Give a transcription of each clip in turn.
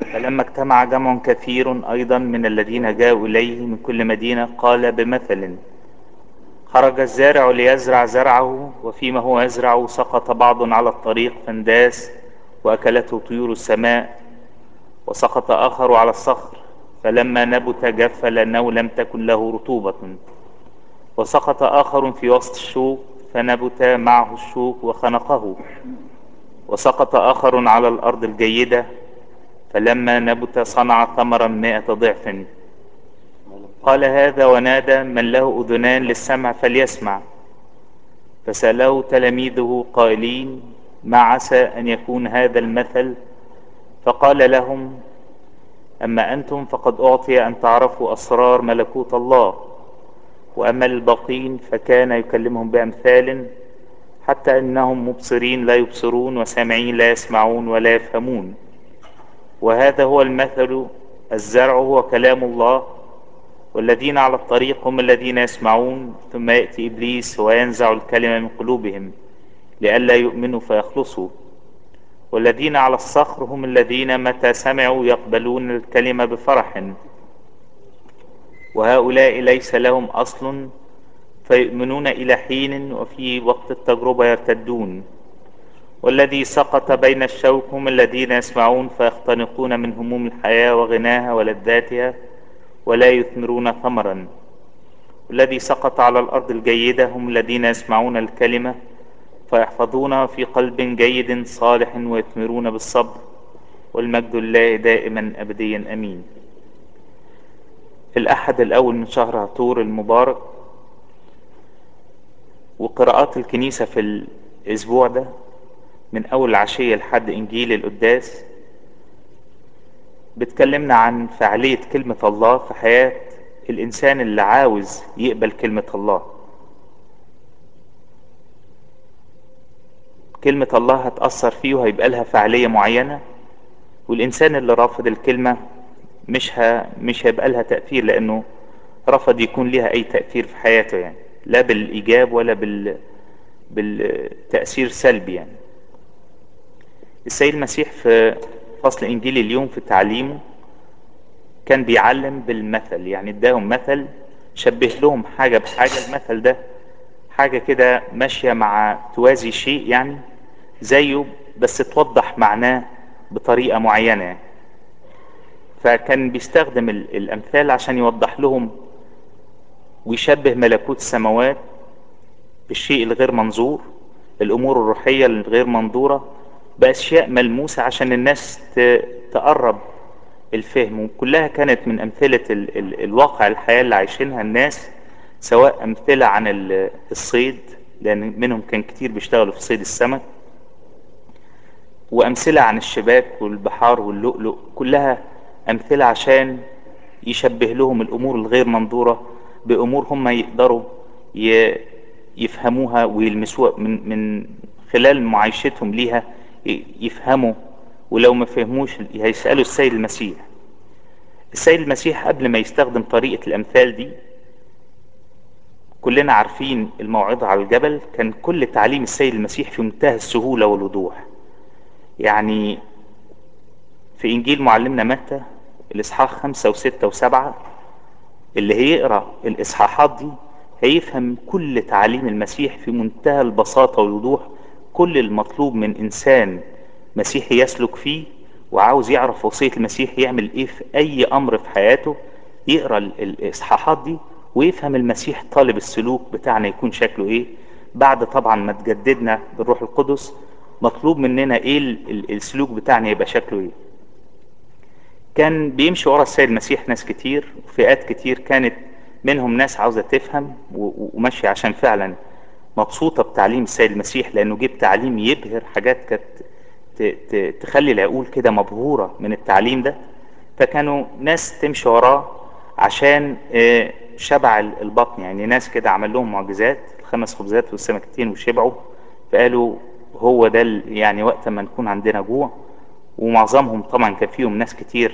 فلما اجتمع جمع كثير أيضا من الذين جاءوا إليه من كل مدينة قال بمثل خرج الزارع ليزرع زرعه وفيما هو يزرع سقط بعض على الطريق فانداس وأكلته طيور السماء وسقط آخر على الصخر فلما نبت جف لأنه لم تكن له رطوبة وسقط آخر في وسط الشوك فنبت معه الشوك وخنقه وسقط آخر على الأرض الجيدة فلما نبت صنع ثمرا مائة ضعف قال هذا ونادى من له أذنان للسمع فليسمع فسأله تلاميذه قائلين ما عسى أن يكون هذا المثل فقال لهم أما أنتم فقد أعطي أن تعرفوا أسرار ملكوت الله وأما الباقين فكان يكلمهم بأمثال حتى إنهم مبصرين لا يبصرون وسامعين لا يسمعون ولا يفهمون وهذا هو المثل الزرع هو كلام الله والذين على الطريق هم الذين يسمعون ثم يأتي إبليس وينزع الكلمة من قلوبهم لئلا يؤمنوا فيخلصوا والذين على الصخر هم الذين متى سمعوا يقبلون الكلمة بفرح وهؤلاء ليس لهم أصل فيؤمنون إلى حين وفي وقت التجربة يرتدون والذي سقط بين الشوك هم الذين يسمعون فيختنقون من هموم الحياة وغناها ولذاتها ولا يثمرون ثمرا والذي سقط على الأرض الجيدة هم الذين يسمعون الكلمة فيحفظونها في قلب جيد صالح ويثمرون بالصبر والمجد الله دائما أبديا أمين في الأحد الأول من شهر عطور المبارك وقراءات الكنيسة في الأسبوع ده من أول العشية لحد إنجيل القداس بتكلمنا عن فعالية كلمة الله في حياة الإنسان اللي عاوز يقبل كلمة الله كلمة الله هتأثر فيه وهيبقى لها فعالية معينة والإنسان اللي رافض الكلمة مش ها مش هيبقى لها تأثير لأنه رفض يكون لها أي تأثير في حياته يعني لا بالإيجاب ولا بال بالتأثير سلبي يعني السيد المسيح في فصل إنجيل اليوم في تعليمه كان بيعلم بالمثل يعني اداهم مثل شبه لهم حاجة بحاجة المثل ده حاجة كده ماشية مع توازي شيء يعني زيه بس توضح معناه بطريقة معينة يعني. فكان بيستخدم الأمثال عشان يوضح لهم ويشبه ملكوت السماوات بالشيء الغير منظور الأمور الروحية الغير منظورة بأشياء ملموسة عشان الناس تقرب الفهم وكلها كانت من أمثلة ال ال الواقع الحياة اللي عايشينها الناس سواء أمثلة عن الصيد لأن منهم كان كتير بيشتغلوا في صيد السمك وأمثلة عن الشباك والبحار واللؤلؤ كلها أمثلة عشان يشبه لهم الأمور الغير منظورة بأمور هم يقدروا يفهموها ويلمسوها من, من خلال معايشتهم ليها يفهموا ولو ما فهموش هيسألوا السيد المسيح السيد المسيح قبل ما يستخدم طريقة الأمثال دي كلنا عارفين الموعظة على الجبل كان كل تعليم السيد المسيح في منتهى السهولة والوضوح يعني في إنجيل معلمنا متى الإصحاح خمسة وستة وسبعة اللي هيقرأ الإصحاحات دي هيفهم كل تعاليم المسيح في منتهى البساطة والوضوح كل المطلوب من إنسان مسيحي يسلك فيه وعاوز يعرف وصية المسيح يعمل إيه في أي أمر في حياته يقرأ الإصحاحات دي ويفهم المسيح طالب السلوك بتاعنا يكون شكله إيه بعد طبعا ما تجددنا بالروح القدس مطلوب مننا إيه السلوك بتاعنا يبقى شكله إيه كان بيمشي ورا السيد المسيح ناس كتير وفئات كتير كانت منهم ناس عاوزة تفهم وماشية عشان فعلا مبسوطة بتعليم السيد المسيح لأنه جيب تعليم يبهر حاجات كانت تخلي العقول كده مبهورة من التعليم ده فكانوا ناس تمشي وراه عشان شبع البطن يعني ناس كده عمل لهم معجزات الخمس خبزات والسمكتين وشبعوا فقالوا هو ده يعني وقت ما نكون عندنا جوع ومعظمهم طبعا كان فيهم ناس كتير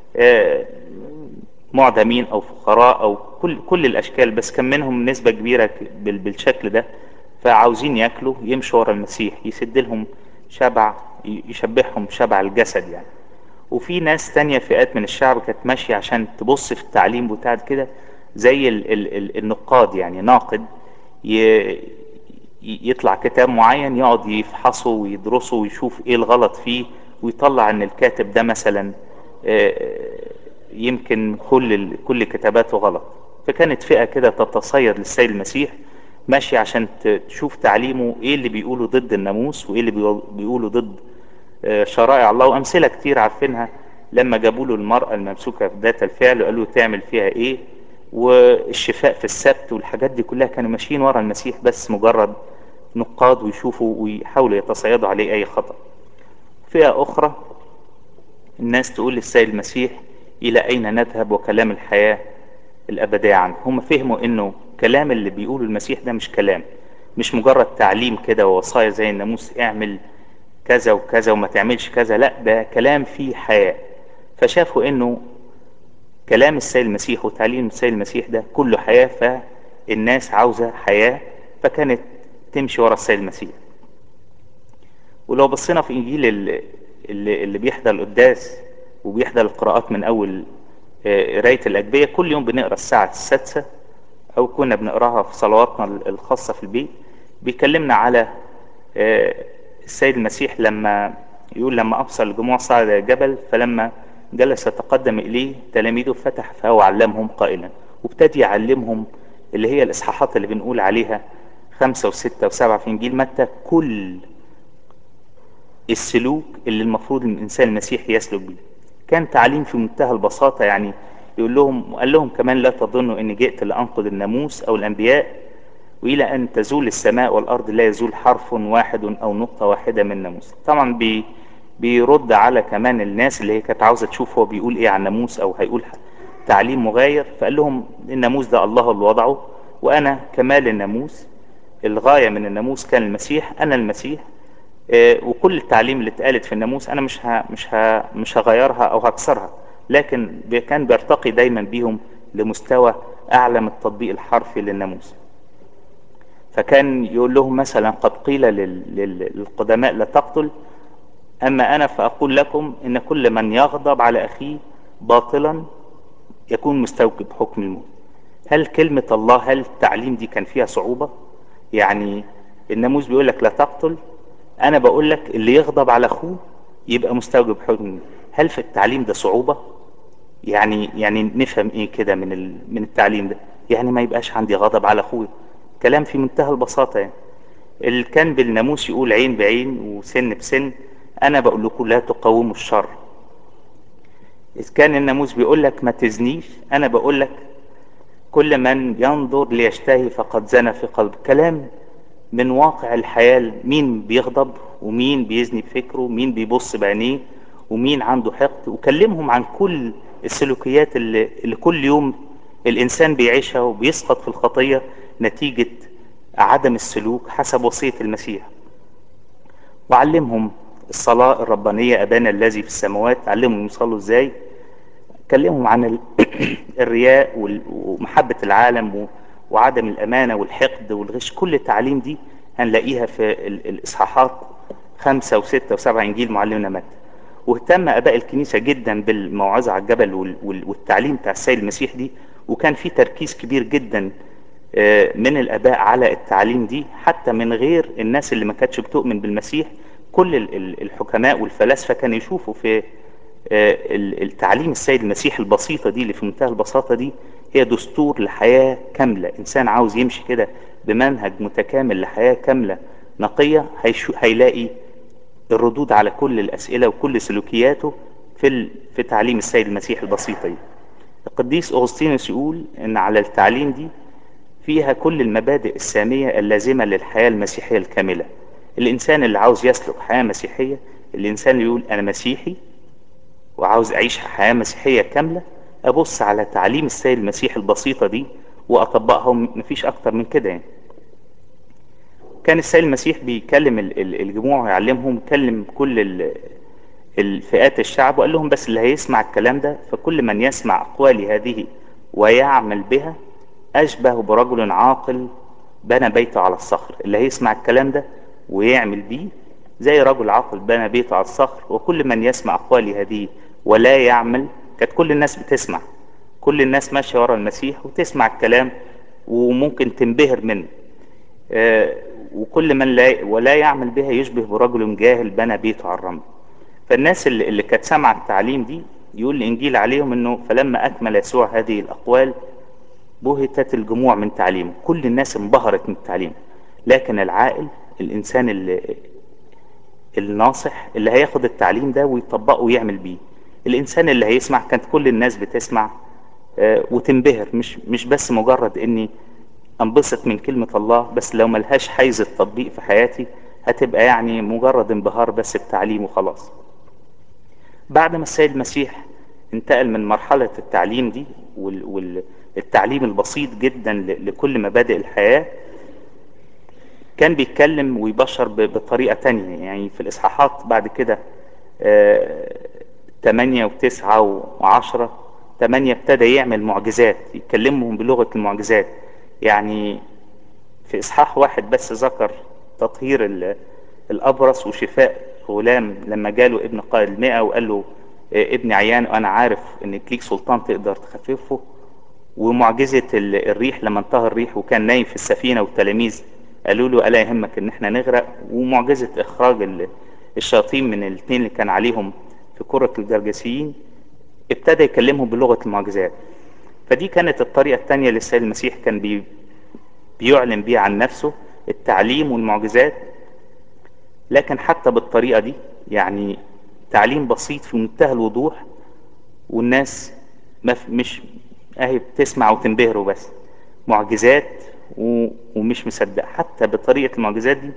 معدمين او فقراء او كل كل الاشكال بس كان منهم نسبة كبيرة بالشكل ده فعاوزين ياكلوا يمشوا ورا المسيح يسد لهم شبع يشبههم شبع الجسد يعني وفي ناس تانية فئات من الشعب كانت ماشية عشان تبص في التعليم بتاع كده زي ال ال ال النقاد يعني ناقد ي- يطلع كتاب معين يقعد يفحصه ويدرسه ويشوف ايه الغلط فيه ويطلع ان الكاتب ده مثلا آه، يمكن كل ال- كل كتاباته غلط فكانت فئة كده تتصيد للسيد المسيح ماشي عشان ت- تشوف تعليمه ايه اللي بيقوله ضد الناموس وايه اللي بيقول- بيقوله ضد آه، شرائع الله وامثله كتير عارفينها لما جابوا له المراه الممسوكه في ذات الفعل وقالوا له تعمل فيها ايه والشفاء في السبت والحاجات دي كلها كانوا ماشيين ورا المسيح بس مجرد نقاد ويشوفوا ويحاولوا يتصيدوا عليه اي خطأ فئة اخرى الناس تقول للسيد المسيح الى اين نذهب وكلام الحياة الابدية عنه هم فهموا انه كلام اللي بيقوله المسيح ده مش كلام مش مجرد تعليم كده ووصايا زي الناموس اعمل كذا وكذا وما تعملش كذا لا ده كلام فيه حياة فشافوا انه كلام السيد المسيح وتعليم السيد المسيح ده كله حياة فالناس عاوزة حياة فكانت تمشي ورا السيد المسيح ولو بصينا في انجيل ال- اللي, اللي بيحضر القداس وبيحضر القراءات من اول آه، قرايه الاجبيه كل يوم بنقرا الساعه السادسه او كنا بنقراها في صلواتنا الخاصه في البيت بيكلمنا على آه، السيد المسيح لما يقول لما ابصر الجموع صعد الجبل فلما جلس يتقدم اليه تلاميذه فتح فاه وعلمهم قائلا وابتدي يعلمهم اللي هي الاصحاحات اللي بنقول عليها خمسة وستة وسبعة في انجيل متى كل السلوك اللي المفروض ان الانسان المسيحي يسلك بيه كان تعليم في منتهى البساطة يعني يقول لهم وقال لهم كمان لا تظنوا اني جئت لانقض الناموس او الانبياء والى ان تزول السماء والارض لا يزول حرف واحد او نقطة واحدة من الناموس طبعا بي بيرد على كمان الناس اللي هي كانت عاوزة تشوف هو بيقول ايه عن الناموس او هيقول تعليم مغاير فقال لهم الناموس ده الله اللي وضعه وانا كمال الناموس الغاية من الناموس كان المسيح انا المسيح آه، وكل التعليم اللي اتقالت في الناموس انا مش ها مش ها مش هغيرها او هكسرها لكن بي- كان بيرتقي دايما بيهم لمستوى اعلى من التطبيق الحرفي للناموس فكان يقول لهم مثلا قد قيل لل- لل- للقدماء لا تقتل اما انا فاقول لكم ان كل من يغضب على اخيه باطلا يكون مستوجب حكم الموت هل كلمة الله هل التعليم دي كان فيها صعوبة يعني الناموس بيقول لك لا تقتل انا بقول لك اللي يغضب على اخوه يبقى مستوجب حكم الموت هل في التعليم ده صعوبة يعني يعني نفهم ايه كده من ال... من التعليم ده يعني ما يبقاش عندي غضب على اخوي كلام في منتهى البساطة يعني اللي كان بالناموس يقول عين بعين وسن بسن انا بقول لكم لا تقاوموا الشر إذ كان الناموس بيقول لك ما تزنيش أنا بقول لك كل من ينظر ليشتهي فقد زنى في قلب كلام من واقع الحياة مين بيغضب ومين بيزني بفكره مين بيبص بعينيه ومين عنده حقد وكلمهم عن كل السلوكيات اللي, اللي كل يوم الإنسان بيعيشها وبيسقط في الخطية نتيجة عدم السلوك حسب وصية المسيح وعلمهم الصلاة الربانية أبانا الذي في السماوات علمهم يصلوا ازاي كلمهم عن ال- الرياء وال- ومحبة العالم و- وعدم الأمانة والحقد والغش كل التعليم دي هنلاقيها في ال- الإصحاحات خمسة وستة وسبعة إنجيل معلمنا متى واهتم آباء الكنيسة جدا بالموعظة على الجبل وال- وال- والتعليم بتاع السيد المسيح دي وكان في تركيز كبير جدا آه، من الآباء على التعليم دي حتى من غير الناس اللي ما كانتش بتؤمن بالمسيح كل ال- ال- الحكماء والفلاسفة كانوا يشوفوا في آه، ال- التعليم السيد المسيح البسيطة دي اللي في منتهى البساطة دي هي دستور لحياة كاملة إنسان عاوز يمشي كده بمنهج متكامل لحياة كاملة نقية هيشو- هيلاقي الردود على كل الأسئلة وكل سلوكياته في ال- في تعليم السيد المسيح البسيطة دي القديس أغسطينوس يقول إن على التعليم دي فيها كل المبادئ السامية اللازمة للحياة المسيحية الكاملة الإنسان اللي عاوز يسلك حياة مسيحية الإنسان اللي يقول أنا مسيحي وعاوز أعيش حياة مسيحية كاملة أبص على تعليم السيد المسيح البسيطة دي وأطبقها مفيش أكتر من كده يعني كان السيد المسيح بيكلم ال- ال- الجموع ويعلمهم يكلم كل ال- الفئات الشعب وقال لهم بس اللي هيسمع الكلام ده فكل من يسمع أقوالي هذه ويعمل بها أشبه برجل عاقل بنى بيته على الصخر اللي هيسمع الكلام ده ويعمل بيه زي رجل عاقل بنى بيته على الصخر وكل من يسمع أقوالي هذه ولا يعمل كانت كل الناس بتسمع كل الناس ماشية ورا المسيح وتسمع الكلام وممكن تنبهر منه آه، وكل من لا ولا يعمل بها يشبه برجل جاهل بنى بيته على الرمل فالناس اللي, اللي كانت سامعة التعليم دي يقول الإنجيل عليهم إنه فلما أكمل يسوع هذه الأقوال بهتت الجموع من تعليمه كل الناس انبهرت من التعليم لكن العاقل الإنسان اللي الناصح اللي هياخد التعليم ده ويطبقه ويعمل بيه الإنسان اللي هيسمع كانت كل الناس بتسمع آه، وتنبهر مش مش بس مجرد إني انبسط من كلمة الله بس لو ملهاش حيز التطبيق في حياتي هتبقى يعني مجرد انبهار بس بتعليم وخلاص بعد ما السيد المسيح انتقل من مرحلة التعليم دي والتعليم البسيط جدا ل- لكل مبادئ الحياة كان بيتكلم ويبشر ب- بطريقة تانية يعني في الإصحاحات بعد كده آه، تمانية وتسعة وعشرة تمانية ابتدى يعمل معجزات يكلمهم بلغة المعجزات يعني في إصحاح واحد بس ذكر تطهير ال- الأبرص وشفاء غلام لما جاله ابن قائد المئة وقال له آه، ابني عيان وأنا عارف إن ليك سلطان تقدر تخففه ومعجزة ال- الريح لما انتهى الريح وكان نايم في السفينة والتلاميذ قالوا له ألا يهمك إن احنا نغرق ومعجزة إخراج ال- الشياطين من الاثنين اللي كان عليهم في كرة الجرجسيين ابتدى يكلمهم بلغة المعجزات فدي كانت الطريقة التانية اللي السيد المسيح كان بي بيعلن بيها عن نفسه التعليم والمعجزات لكن حتى بالطريقة دي يعني تعليم بسيط في منتهى الوضوح والناس ما في- مش اهي بتسمع وتنبهر وبس معجزات و- ومش مصدق حتى بطريقة المعجزات دي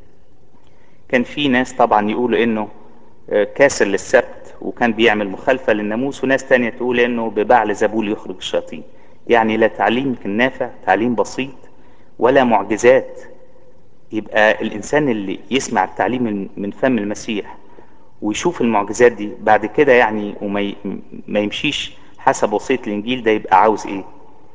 كان في ناس طبعا يقولوا انه آه، كاسر للسبت وكان بيعمل مخالفة للناموس وناس تانية تقول انه ببعل زبول يخرج الشياطين يعني لا تعليم كان نافع تعليم بسيط ولا معجزات يبقى الانسان اللي يسمع التعليم من- من فم المسيح ويشوف المعجزات دي بعد كده يعني وما ي- ما يمشيش حسب وصية الانجيل ده يبقى عاوز ايه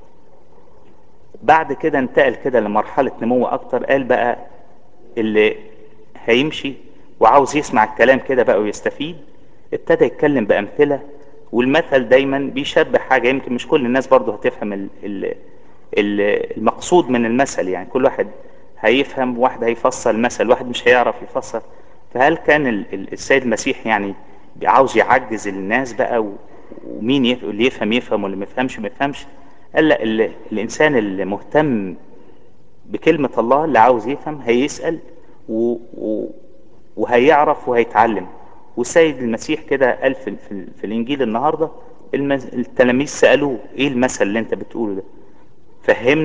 بعد كده انتقل كده لمرحلة نمو اكتر قال بقى اللي هيمشي وعاوز يسمع الكلام كده بقى ويستفيد ابتدى يتكلم بأمثلة والمثل دايما بيشبه حاجة يمكن مش كل الناس برضه هتفهم ال ال ال المقصود من المثل يعني كل واحد هيفهم واحد هيفسر المثل واحد مش هيعرف يفسر فهل كان ال ال السيد المسيح يعني عاوز يعجز الناس بقى و- ومين يف اللي يفهم يفهم واللي ما يفهمش ما يفهمش قال لا ال الإنسان اللي مهتم بكلمة الله اللي عاوز يفهم هيسأل و... و... وهيعرف وهيتعلم والسيد المسيح كده قال في, في, في الإنجيل النهاردة المز... التلاميذ سألوه إيه المثل اللي أنت بتقوله ده فهمنا